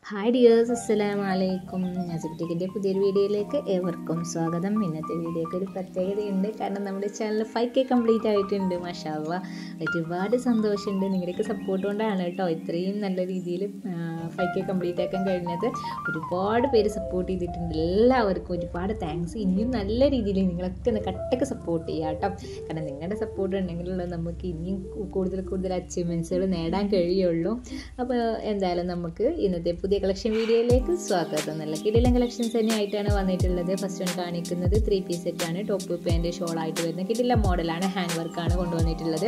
hi dears അസ്സലാമു അലൈക്കും നസിബിറ്റിക്കിൻ്റെ പുതിയൊരു വീഡിയോയിലേക്ക് ഏവർക്കും സ്വാഗതം ഇന്നത്തെ വീഡിയോക്ക് ഒരു പ്രത്യേകതയുണ്ട് കാരണം നമ്മുടെ ചാനൽ ഫൈവ് കെ കംപ്ലീറ്റ് ആയിട്ടുണ്ട് മഷാവ ഒരുപാട് സന്തോഷമുണ്ട് നിങ്ങളുടെയൊക്കെ സപ്പോർട്ട് കൊണ്ടാണ് കേട്ടോ ഇത്രയും നല്ല രീതിയിൽ ഫൈവ് കെ കംപ്ലീറ്റ് ആക്കാൻ കഴിഞ്ഞത് ഒരുപാട് പേര് സപ്പോർട്ട് ചെയ്തിട്ടുണ്ട് എല്ലാവർക്കും ഒരുപാട് താങ്ക്സ് ഇനിയും നല്ല രീതിയിൽ നിങ്ങളൊക്കെ ഒന്ന് കട്ടൊക്കെ സപ്പോർട്ട് ചെയ്യുക കേട്ടോ കാരണം നിങ്ങളുടെ സപ്പോർട്ട് ഉണ്ടെങ്കിലുള്ള നമുക്ക് ഇനിയും കൂടുതൽ കൂടുതൽ അച്ചീവ്മെൻറ്റ്സുകൾ നേടാൻ കഴിയുള്ളൂ അപ്പോൾ എന്തായാലും നമുക്ക് ഇന്നത്തെ പുതിയ കളക്ഷൻ വീഡിയോയിലേക്ക് സ്വാഗതം നല്ല കിടിലൻ കളക്ഷൻസ് തന്നെയായിട്ടാണ് വന്നിട്ടുള്ളത് ഫസ്റ്റ് വൺ കാണിക്കുന്നത് ത്രീ പീസ് സെറ്റാണ് ടോപ്പ് പാൻറ് ഷോൾ ആയിട്ട് വരുന്ന കിടിലൻ മോഡലാണ് ഹാൻഡ് വർക്കാണ് കൊണ്ടുവന്നിട്ടുള്ളത്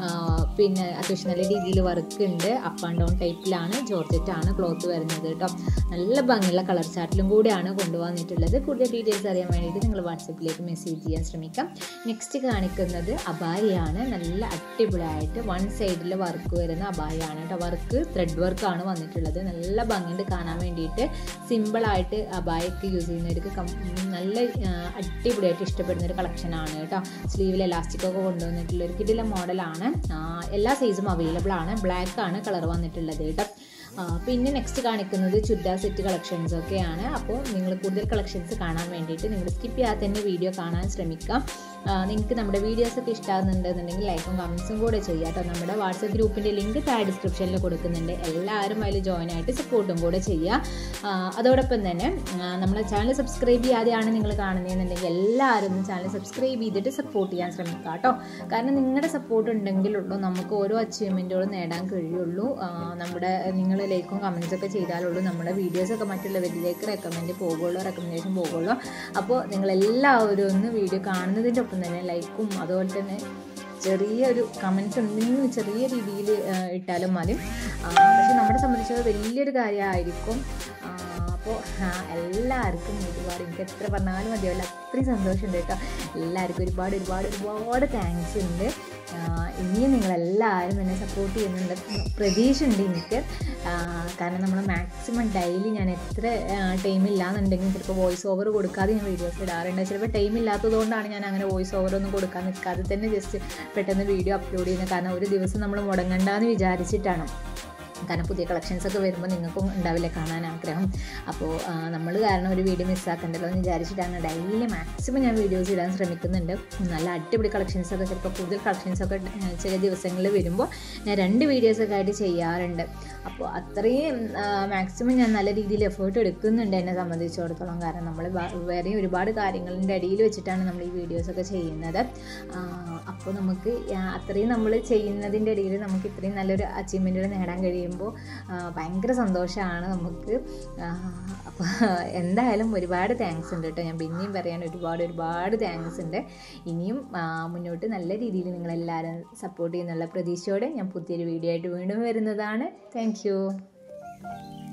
പിന്നെ അത്യാവശ്യം നല്ല രീതിയിൽ വർക്ക് ഉണ്ട് അപ്പ് ആൻഡ് ഡൗൺ ടൈപ്പിലാണ് ജോർജറ്റാണ് ക്ലോത്ത് വരുന്നത് കേട്ടോ നല്ല ഭംഗിയുള്ള കളർ ചാർട്ടിലും കൂടിയാണ് കൊണ്ടുവന്നിട്ടുള്ളത് കൂടുതൽ ഡീറ്റെയിൽസ് അറിയാൻ വേണ്ടിയിട്ട് നിങ്ങൾ വാട്സപ്പിലേക്ക് മെസ്സേജ് ചെയ്യാൻ ശ്രമിക്കാം നെക്സ്റ്റ് കാണിക്കുന്നത് അബായിയാണ് നല്ല അടിപൊളിയായിട്ട് വൺ സൈഡിൽ വർക്ക് വരുന്ന അബായാണ് കേട്ടോ വർക്ക് ത്രെഡ് വർക്കാണ് വന്നിട്ടുള്ളത് നല്ല ഭംഗിയുണ്ട് കാണാൻ വേണ്ടിയിട്ട് സിമ്പിളായിട്ട് അബായൊക്കെ യൂസ് ചെയ്യുന്നവർക്ക് നല്ല അടിപൊളിയായിട്ട് ഇഷ്ടപ്പെടുന്ന ഒരു കളക്ഷനാണ് കേട്ടോ സ്ലീവിൽ എലാസ്റ്റിക്കൊക്കെ കൊണ്ടുവന്നിട്ടുള്ള ഒരു കിടില മോഡലാണ് എല്ലാ സൈസും അവൈലബിൾ ആണ് ബ്ലാക്ക് ആണ് കളർ വന്നിട്ടുള്ളത് കേട്ടോ പിന്നെ നെക്സ്റ്റ് കാണിക്കുന്നത് ചുരിദാർ സെറ്റ് കളക്ഷൻസ് ഒക്കെയാണ് അപ്പോൾ നിങ്ങൾ കൂടുതൽ കളക്ഷൻസ് കാണാൻ വേണ്ടിയിട്ട് നിങ്ങൾ സ്കിപ്പ് ചെയ്യാതെ തന്നെ വീഡിയോ കാണാൻ ശ്രമിക്കാം നിങ്ങൾക്ക് നമ്മുടെ വീഡിയോസൊക്കെ ഇഷ്ടമാകുന്നുണ്ടെന്നുണ്ടെങ്കിൽ ലൈക്കും കമൻസും കൂടെ ചെയ്യാം കേട്ടോ നമ്മുടെ വാട്സപ്പ് ഗ്രൂപ്പിൻ്റെ ലിങ്ക് താഴെ ഡിസ്ക്രിപ്ഷനിൽ കൊടുക്കുന്നുണ്ട് എല്ലാവരും അതിൽ ജോയിൻ ആയിട്ട് സപ്പോർട്ടും കൂടെ ചെയ്യുക അതോടൊപ്പം തന്നെ നമ്മളെ ചാനൽ സബ്സ്ക്രൈബ് ചെയ്യാതെയാണ് നിങ്ങൾ കാണുന്നതെന്നുണ്ടെങ്കിൽ എല്ലാവരും ചാനൽ സബ്സ്ക്രൈബ് ചെയ്തിട്ട് സപ്പോർട്ട് ചെയ്യാൻ ശ്രമിക്കുക കേട്ടോ കാരണം നിങ്ങളുടെ സപ്പോർട്ട് ഉണ്ടെങ്കിലുള്ളൂ നമുക്ക് ഓരോ അച്ചീവ്മെൻറ്റുകളും നേടാൻ കഴിയുള്ളൂ നമ്മുടെ നിങ്ങൾ ലൈക്കും കമൻസ് ഒക്കെ ചെയ്താലുള്ളൂ നമ്മുടെ വീഡിയോസൊക്കെ മറ്റുള്ളവരിലേക്ക് റെക്കമെൻഡ് പോകുള്ളൂ റെക്കമെൻഡേഷൻ പോകുള്ളൂ അപ്പോൾ നിങ്ങളെല്ലാവരും ഒന്ന് വീഡിയോ കാണുന്നതിൻ്റെ ഒപ്പം തന്നെ ലൈക്കും അതുപോലെ തന്നെ ചെറിയൊരു കമൻസ് എന്തെങ്കിലും ചെറിയ രീതിയിൽ ഇട്ടാലും മതി പക്ഷെ നമ്മളെ സംബന്ധിച്ചത് വലിയൊരു കാര്യമായിരിക്കും അപ്പോൾ എല്ലാവർക്കും ഒരുപാട് എനിക്ക് എത്ര പറഞ്ഞാലും മതിയല്ല അത്രയും സന്തോഷമുണ്ട് കേട്ടോ എല്ലാവർക്കും ഒരുപാട് ഒരുപാട് ഒരുപാട് താങ്ക്സ് ഉണ്ട് ഇനിയും നിങ്ങളെല്ലാവരും എന്നെ സപ്പോർട്ട് ചെയ്യുന്നുണ്ട് പ്രതീക്ഷ ഉണ്ട് എനിക്ക് കാരണം നമ്മൾ മാക്സിമം ഡെയിലി ഞാൻ എത്ര ടൈം ഇല്ലാന്നുണ്ടെങ്കിൽ ചിലപ്പോൾ വോയിസ് ഓവർ കൊടുക്കാതെ ഞാൻ വീഡിയോസ് ഇടാറുണ്ട് ചിലപ്പോൾ ടൈം ഇല്ലാത്തതുകൊണ്ടാണ് ഞാൻ അങ്ങനെ വോയിസ് ഓവർ ഒന്നും കൊടുക്കാൻ നിൽക്കാതെ തന്നെ ജസ്റ്റ് പെട്ടെന്ന് വീഡിയോ അപ്ലോഡ് ചെയ്യുന്നത് കാരണം ഒരു ദിവസം നമ്മൾ മുടങ്ങണ്ടെന്ന് വിചാരിച്ചിട്ടാണ് കാരണം പുതിയ കളക്ഷൻസ് ഒക്കെ വരുമ്പോൾ നിങ്ങൾക്കും ഉണ്ടാവില്ല കാണാൻ ആഗ്രഹം അപ്പോൾ നമ്മൾ കാരണം ഒരു വീഡിയോ മിസ്സാക്കണ്ടല്ലോ എന്ന് വിചാരിച്ചിട്ടാണ് ഡെയിലി മാക്സിമം ഞാൻ വീഡിയോസ് ഇടാൻ ശ്രമിക്കുന്നുണ്ട് നല്ല അടിപൊളി കളക്ഷൻസ് ഒക്കെ ചിലപ്പോൾ കൂടുതൽ കളക്ഷൻസ് ഒക്കെ ചില ദിവസങ്ങളിൽ വരുമ്പോൾ ഞാൻ രണ്ട് വീഡിയോസൊക്കെ ആയിട്ട് ചെയ്യാറുണ്ട് അപ്പോൾ അത്രയും മാക്സിമം ഞാൻ നല്ല രീതിയിൽ എഫേർട്ട് എടുക്കുന്നുണ്ട് എന്നെ സംബന്ധിച്ചിടത്തോളം കാരണം നമ്മൾ വേറെ ഒരുപാട് കാര്യങ്ങളുടെ ഇടയിൽ വെച്ചിട്ടാണ് നമ്മൾ ഈ വീഡിയോസൊക്കെ ചെയ്യുന്നത് അപ്പോൾ നമുക്ക് അത്രയും നമ്മൾ ചെയ്യുന്നതിൻ്റെ ഇടയിൽ നമുക്ക് ഇത്രയും നല്ലൊരു അച്ചീവ്മെൻറ്റുകൾ നേടാൻ കഴിയും ചെയ്യുമ്പോൾ ഭയങ്കര സന്തോഷമാണ് നമുക്ക് അപ്പോൾ എന്തായാലും ഒരുപാട് താങ്ക്സ് ഉണ്ട് കേട്ടോ ഞാൻ പിന്നെയും പറയാൻ ഒരുപാട് ഒരുപാട് താങ്ക്സ് ഉണ്ട് ഇനിയും മുന്നോട്ട് നല്ല രീതിയിൽ നിങ്ങളെല്ലാവരും സപ്പോർട്ട് ചെയ്യുന്നുള്ള പ്രതീക്ഷയോടെ ഞാൻ പുതിയൊരു വീഡിയോ ആയിട്ട് വീണ്ടും വരുന്നതാണ് താങ്ക്